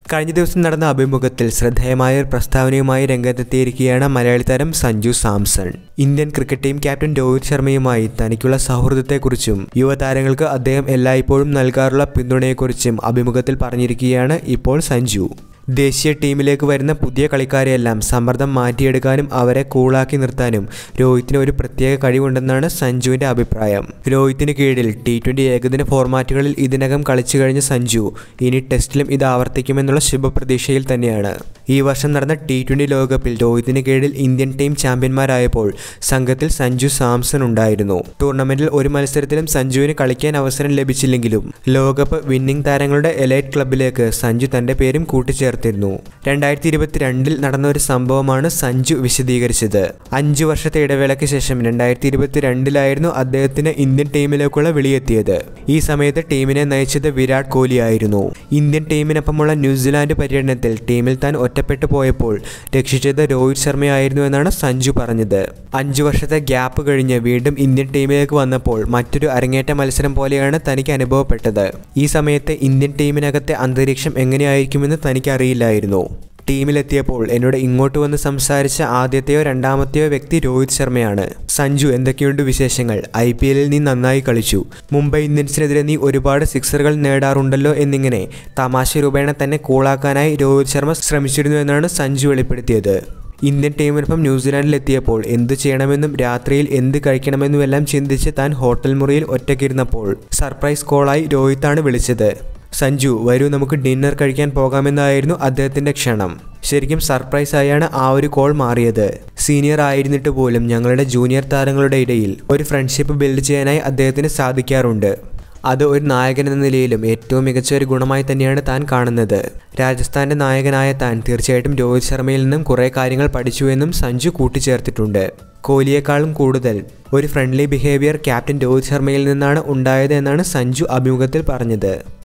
കഴിഞ്ഞ ദിവസം നടന്ന അഭിമുഖത്തിൽ ശ്രദ്ധേയമായ ഒരു പ്രസ്താവനയുമായി രംഗത്തെത്തിയിരിക്കുകയാണ് മലയാളി താരം Sanju Samson Indian cricket team captain Rohit ശർമ്മയുമായി തനിക്കുള്ള സൗഹൃദത്തെക്കുറിച്ചും യുവതാരങ്ങൾക്ക് അദ്ദേഹം എല്ലായ്പ്പോഴും നൽകാറുള്ള പിന്തുണയെക്കുറിച്ചും അഭിമുഖത്തിൽ പറഞ്ഞിരിക്കുകയാണ് ഇപ്പോൾ സഞ്ജു ദേശീയ ടീമിലേക്ക് വരുന്ന പുതിയ കളിക്കാരെയെല്ലാം സമ്മർദ്ദം മാറ്റിയെടുക്കാനും അവരെ കൂളാക്കി നിർത്താനും രോഹിത്തിന് ഒരു പ്രത്യേക കഴിവുണ്ടെന്നാണ് സഞ്ജുവിന്റെ അഭിപ്രായം രോഹിത്തിന് കീഴിൽ ടി ട്വന്റി ഏകദിന ഫോർമാറ്റുകളിൽ ഇതിനകം കളിച്ചു കഴിഞ്ഞ സഞ്ജു ഇനി ടെസ്റ്റിലും ഇത് ആവർത്തിക്കുമെന്നുള്ള ശുഭപ്രതീക്ഷയിൽ തന്നെയാണ് ഈ വർഷം നടന്ന ടി ട്വന്റി ലോകകപ്പിൽ രോഹിത്തിന് കീഴിൽ ഇന്ത്യൻ ടീം ചാമ്പ്യന്മാരായപ്പോൾ സംഘത്തിൽ സഞ്ജു സാംസൺ ഉണ്ടായിരുന്നു ടൂർണമെന്റിൽ ഒരു മത്സരത്തിലും സഞ്ജുവിന് കളിക്കാൻ അവസരം ലഭിച്ചില്ലെങ്കിലും ലോകകപ്പ് വിന്നിംഗ് താരങ്ങളുടെ എലൈറ്റ് ക്ലബിലേക്ക് സഞ്ജു തന്റെ പേരും കൂട്ടിച്ചേർത്തിരുന്നു രണ്ടായിരത്തി ഇരുപത്തിരണ്ടിൽ നടന്ന ഒരു സംഭവമാണ് സഞ്ജു വിശദീകരിച്ചത് അഞ്ചു വർഷത്തെ ഇടവേളയ്ക്ക് ശേഷം രണ്ടായിരത്തി ഇരുപത്തിരണ്ടിലായിരുന്നു അദ്ദേഹത്തിന് ഇന്ത്യൻ ടീമിലേക്കുള്ള വിളിയെത്തിയത് ഈ സമയത്ത് ടീമിനെ നയിച്ചത് വിരാട് കോഹ്ലി ആയിരുന്നു ഇന്ത്യൻ ടീമിനൊപ്പമുള്ള ന്യൂസിലാൻഡ് പര്യടനത്തിൽ ടീമിൽ താൻ ഒറ്റപ്പെട്ടു പോയപ്പോൾ രക്ഷിച്ചത് രോഹിത് ശർമ്മയായിരുന്നു എന്നാണ് സഞ്ജു പറഞ്ഞത് അഞ്ചു വർഷത്തെ ഗ്യാപ്പ് കഴിഞ്ഞ് വീണ്ടും ഇന്ത്യൻ ടീമിലേക്ക് വന്നപ്പോൾ മറ്റൊരു അരങ്ങേറ്റ മത്സരം പോലെയാണ് തനിക്ക് അനുഭവപ്പെട്ടത് ഈ സമയത്ത് ഇന്ത്യൻ ടീമിനകത്തെ അന്തരീക്ഷം എങ്ങനെയായിരിക്കുമെന്ന് തനിക്കറിയില്ലായിരുന്നു ടീമിലെത്തിയപ്പോൾ എന്നോട് ഇങ്ങോട്ട് വന്ന് സംസാരിച്ച ആദ്യത്തെയോ രണ്ടാമത്തെയോ വ്യക്തി രോഹിത് ശർമ്മയാണ് സഞ്ജു എന്തൊക്കെയുണ്ട് വിശേഷങ്ങൾ ഐ പി എല്ലിൽ നീ നന്നായി കളിച്ചു മുംബൈ ഇന്ത്യൻസിനെതിരെ നീ ഒരുപാട് സിക്സറുകൾ നേടാറുണ്ടല്ലോ എന്നിങ്ങനെ തമാശ രൂപേണ തന്നെ കൂളാക്കാനായി രോഹിത് ശർമ്മ ശ്രമിച്ചിരുന്നു എന്നാണ് സഞ്ജു വെളിപ്പെടുത്തിയത് ഇന്ത്യൻ ടീമിനൊപ്പം ന്യൂസിലാൻഡിലെത്തിയപ്പോൾ എന്തു ചെയ്യണമെന്നും രാത്രിയിൽ എന്ത് കഴിക്കണമെന്നുമെല്ലാം ചിന്തിച്ച് താൻ ഹോട്ടൽ മുറിയിൽ ഒറ്റയ്ക്കിരുന്നപ്പോൾ സർപ്രൈസ് കോളായി രോഹിത്താണ് വിളിച്ചത് സഞ്ജു വരൂ നമുക്ക് ഡിന്നർ കഴിക്കാൻ പോകാമെന്നായിരുന്നു അദ്ദേഹത്തിന്റെ ക്ഷണം ശരിക്കും സർപ്രൈസ് ആയാണ് ആ ഒരു കോൾ മാറിയത് സീനിയർ ആയിരുന്നിട്ട് പോലും ഞങ്ങളുടെ ജൂനിയർ താരങ്ങളുടെ ഇടയിൽ ഒരു ഫ്രണ്ട്ഷിപ്പ് ബിൽഡ് ചെയ്യാനായി അദ്ദേഹത്തിന് സാധിക്കാറുണ്ട് അത് ഒരു നായകൻ എന്ന നിലയിലും ഏറ്റവും മികച്ച ഒരു ഗുണമായി തന്നെയാണ് താൻ കാണുന്നത് രാജസ്ഥാന്റെ നായകനായ താൻ തീർച്ചയായിട്ടും രോഹിത് ശർമ്മയിൽ നിന്നും കുറേ കാര്യങ്ങൾ പഠിച്ചുവെന്നും സഞ്ജു കൂട്ടിച്ചേർത്തിട്ടുണ്ട് കോഹ്ലിയേക്കാളും കൂടുതൽ ഒരു ഫ്രണ്ട്ലി ബിഹേവിയർ ക്യാപ്റ്റൻ രോഹിത് ശർമ്മയിൽ നിന്നാണ് ഉണ്ടായത് എന്നാണ് സഞ്ജു അഭിമുഖത്തിൽ പറഞ്ഞത്